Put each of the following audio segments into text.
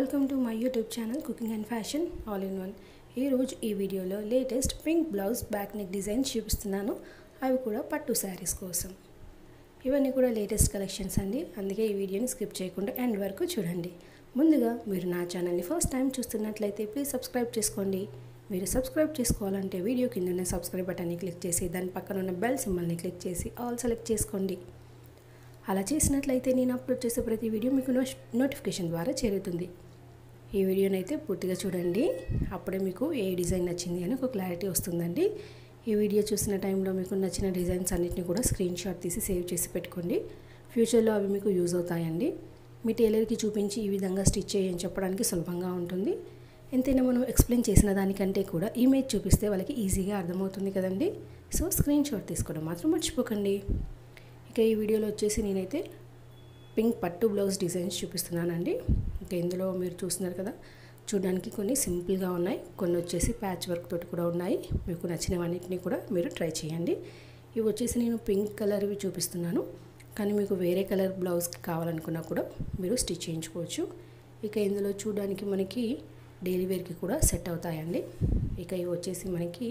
welcome to my YouTube channel cooking and fashion all in one ఈరోజు ఈ వీడియోలో latest pink blouse back neck designs చూపిస్తున్నాను అవి కూడా పట్టు శారీస్ కోసం ఇవన్నీ కూడా లేటెస్ట్ కలెక్షన్స్ అండి అందుకే ఈ వీడియోని స్కిప్ చేయకుండా ఎండ్ వరకు చూడండి ముందుగా మీరు నా ఛానల్ని ఫస్ట్ టైం చూస్తున్నట్లయితే ప్లీజ్ సబ్స్క్రైబ్ చేసుకోండి మీరు సబ్స్క్రైబ్ చేసుకోవాలంటే వీడియో కింద ఉన్న సబ్స్క్రైబ్ బటన్ని క్లిక్ చేసి దాని పక్కన ఉన్న బెల్ సింబల్ని క్లిక్ చేసి ఆల్ సెలెక్ట్ చేసుకోండి అలా చేసినట్లయితే నేను అప్లోడ్ చేసే ప్రతి వీడియో మీకు నోటిఫికేషన్ ద్వారా చేరుతుంది ఈ వీడియోనైతే పూర్తిగా చూడండి అప్పుడే మీకు ఏ డిజైన్ నచ్చింది అని ఒక క్లారిటీ వస్తుందండి ఈ వీడియో చూసిన టైంలో మీకు నచ్చిన డిజైన్స్ అన్నిటిని కూడా స్క్రీన్ షాట్ తీసి సేవ్ చేసి పెట్టుకోండి ఫ్యూచర్లో అవి మీకు యూజ్ అవుతాయండి మీ టైలర్కి చూపించి ఈ విధంగా స్టిచ్ చేయని చెప్పడానికి సులభంగా ఉంటుంది ఎంతైనా మనం ఎక్స్ప్లెయిన్ చేసిన దానికంటే కూడా ఇమేజ్ చూపిస్తే వాళ్ళకి ఈజీగా అర్థమవుతుంది కదండి సో స్క్రీన్ షాట్ తీసుకోవడం మాత్రం మర్చిపోకండి ఇక ఈ వీడియోలో వచ్చేసి నేనైతే పింక్ పట్టు బ్లౌజ్ డిజైన్స్ చూపిస్తున్నానండి ఇంకా ఇందులో మీరు చూస్తున్నారు కదా చూడడానికి కొన్ని సింపుల్గా ఉన్నాయి కొన్ని వచ్చేసి ప్యాచ్ వర్క్ తోటి కూడా ఉన్నాయి మీకు నచ్చినవన్నిటిని కూడా మీరు ట్రై చేయండి ఇవి వచ్చేసి నేను పింక్ కలర్వి చూపిస్తున్నాను కానీ మీకు వేరే కలర్ బ్లౌజ్ కావాలనుకున్నా కూడా మీరు స్టిచ్ చేయించుకోవచ్చు ఇక ఇందులో చూడడానికి మనకి డైలీ వేర్కి కూడా సెట్ అవుతాయండి ఇక ఇవి వచ్చేసి మనకి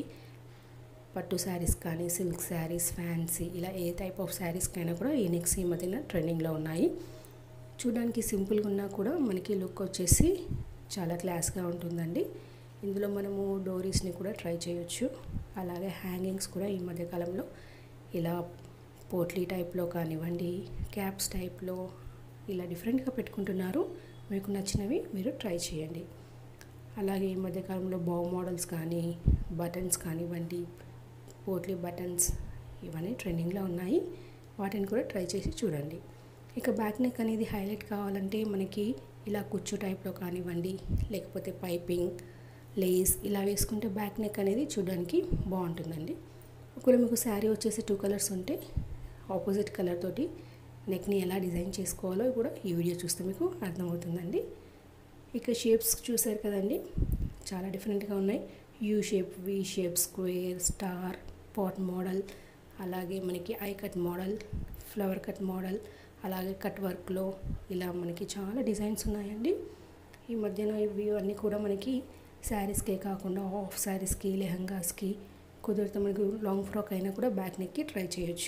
పట్టు శారీస్ కానీ సిల్క్ శారీస్ ఫ్యాన్సీ ఇలా ఏ టైప్ ఆఫ్ శారీస్కైనా కూడా ఈ నెక్స్ ఈ మధ్యన ట్రెండింగ్లో ఉన్నాయి చూడడానికి సింపుల్గా ఉన్నా కూడా మనకి లుక్ వచ్చేసి చాలా క్లాస్గా ఉంటుందండి ఇందులో మనము డోరీస్ని కూడా ట్రై చేయొచ్చు అలాగే హ్యాంగింగ్స్ కూడా ఈ మధ్యకాలంలో ఇలా పోట్లీ టైప్లో కానివ్వండి క్యాప్స్ టైప్లో ఇలా డిఫరెంట్గా పెట్టుకుంటున్నారు మీకు నచ్చినవి మీరు ట్రై చేయండి అలాగే ఈ మధ్యకాలంలో బౌ మోడల్స్ కానీ బటన్స్ కానివ్వండి పోట్లీ బటన్స్ ఇవన్నీ ట్రెండింగ్లో ఉన్నాయి వాటిని కూడా ట్రై చేసి చూడండి ఇక బ్యాక్ నెక్ అనేది హైలైట్ కావాలంటే మనకి ఇలా కుచ్చు టైప్లో కానివ్వండి లేకపోతే పైపింగ్ లేస్ ఇలా వేసుకుంటే బ్యాక్ నెక్ అనేది చూడడానికి బాగుంటుందండి ఒకవేళ మీకు శారీ వచ్చేసి టూ కలర్స్ ఉంటే ఆపోజిట్ కలర్ తోటి నెక్ని ఎలా డిజైన్ చేసుకోవాలో కూడా ఈ వీడియో చూస్తే మీకు అర్థమవుతుందండి ఇక షేప్స్ చూసారు కదండి చాలా డిఫరెంట్గా ఉన్నాయి U shape V shape square star pot model అలాగే మనకి eye cut model flower cut model అలాగే కట్ వర్క్లో ఇలా మనకి చాలా డిజైన్స్ ఉన్నాయండి ఈ మధ్యన ఇవి అన్నీ కూడా మనకి శారీస్కే కాకుండా హాఫ్ శారీస్కి లెహంగాస్కి కుదిరితే మనకి లాంగ్ ఫ్రాక్ అయినా కూడా బ్యాక్ నెక్కి ట్రై చేయొచ్చు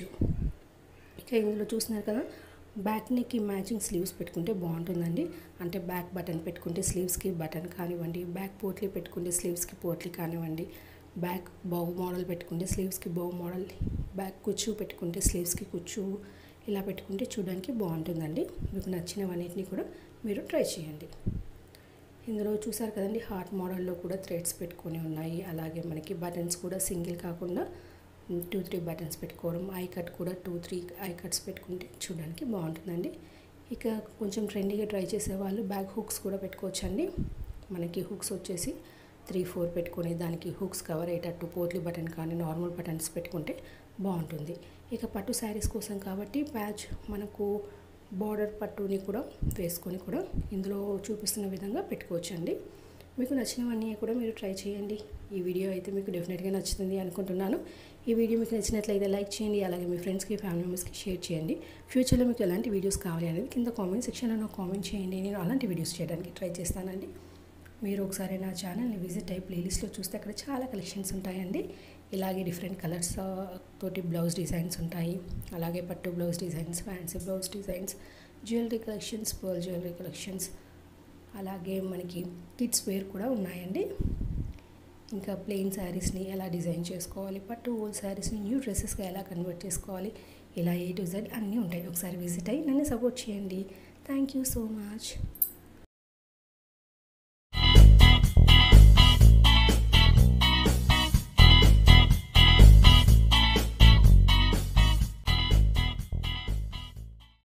ఇక ఇందులో చూస్తున్నారు కదా బ్యాక్ నెక్కి మ్యాచింగ్ స్లీవ్స్ పెట్టుకుంటే బాగుంటుందండి అంటే బ్యాక్ బటన్ పెట్టుకుంటే స్లీవ్స్కి బటన్ కానివ్వండి బ్యాక్ పోట్లీ పెట్టుకుంటే స్లీవ్స్కి పోట్లీ కానివ్వండి బ్యాక్ బౌ మోడల్ పెట్టుకుంటే స్లీవ్స్కి బౌ మోడల్ బ్యాక్ కుచ్చు పెట్టుకుంటే స్లీవ్స్కి కుచ్చు ఇలా పెట్టుకుంటే చూడడానికి బాగుంటుందండి మీకు నచ్చినవన్నిటిని కూడా మీరు ట్రై చేయండి ఇందులో చూసారు కదండి హార్ట్ మోడల్లో కూడా థ్రెడ్స్ పెట్టుకొని ఉన్నాయి అలాగే మనకి బటన్స్ కూడా సింగిల్ కాకుండా టూ త్రీ బటన్స్ పెట్టుకోవడం ఐ కట్ కూడా టూ త్రీ ఐ కట్స్ పెట్టుకుంటే చూడడానికి బాగుంటుందండి ఇక కొంచెం ట్రెండీగా ట్రై చేసే వాళ్ళు బ్యాక్ హుక్స్ కూడా పెట్టుకోవచ్చండి మనకి హుక్స్ వచ్చేసి త్రీ ఫోర్ పెట్టుకొని దానికి హుక్స్ కవర్ అయ్యేటట్టు పోట్లీ బటన్ కానీ నార్మల్ బటన్స్ పెట్టుకుంటే బాగుంటుంది ఇక పట్టు శారీస్ కోసం కాబట్టి ప్యాచ్ మనకు బార్డర్ పట్టుని కూడా వేసుకొని కూడా ఇందులో చూపిస్తున్న విధంగా పెట్టుకోవచ్చండి మీకు నచ్చినవన్నీ కూడా మీరు ట్రై చేయండి ఈ వీడియో అయితే మీకు డెఫినెట్గా నచ్చుతుంది అనుకుంటున్నాను ఈ వీడియో మీకు నచ్చినట్లయితే లైక్ చేయండి అలాగే మీ ఫ్రెండ్స్కి ఫ్యామిలీ మెంబర్స్కి షేర్ చేయండి ఫ్యూచర్లో మీకు ఎలాంటి వీడియోస్ కావాలి అనేది కింద కామెంట్ సెక్షన్లో నాకు కామెంట్ చేయండి నేను అలాంటి వీడియోస్ చేయడానికి ట్రై చేస్తానండి మీరు ఒకసారి నా ఛానల్ని విజిట్ అయ్యి ప్లేలిస్ట్లో చూస్తే అక్కడ చాలా కలెక్షన్స్ ఉంటాయండి ఇలాగే డిఫరెంట్ కలర్స్ తోటి బ్లౌజ్ డిజైన్స్ ఉంటాయి అలాగే పట్టు blouse designs fancy blouse designs jewellery collections pearl jewellery collections అలాగే మనకి కిడ్స్ వేర్ కూడా ఉన్నాయండి ఇంకా ప్లెయిన్ శారీస్ని ఎలా డిజైన్ చేసుకోవాలి పట్టు ఓల్డ్ శారీస్ని న్యూ డ్రెస్సెస్గా ఎలా కన్వర్ట్ చేసుకోవాలి ఇలా ఏ టు జెడ్ అన్నీ ఉంటాయి ఒకసారి విజిట్ అయ్యి నన్ను సపోర్ట్ చేయండి థ్యాంక్ యూ సో మచ్